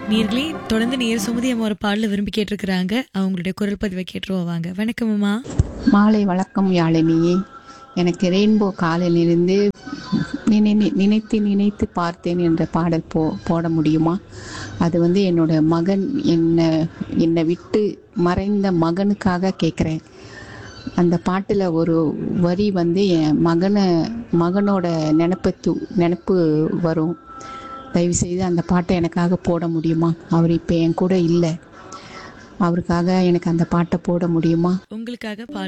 நேர்களே தொடர்ந்து நேர் சுமதி அம்மா ஒரு பாடல விரும்பி கேட்டிருக்கிறாங்க அவங்களுடைய குரல் பதிவை கேட்டுருவோம் வாங்க வணக்கம் அம்மா மாலை வணக்கம் யாழினியே எனக்கு ரெயின்போ காலிலிருந்து நினை நினைத்து நினைத்து பார்த்தேன் என்ற பாடல் போ போட முடியுமா அது வந்து என்னோட மகன் என்னை என்னை விட்டு மறைந்த மகனுக்காக கேட்குறேன் அந்த பாட்டில் ஒரு வரி வந்து என் மகனை மகனோட நினப்பு து நினப்பு வரும் தயவுசெய்து அந்த பாட்டை எனக்காக போட முடியுமா அவர் இப்போ என் கூட இல்லை அவருக்காக எனக்கு அந்த பாட்டை போட முடியுமா உங்களுக்காக பாடல்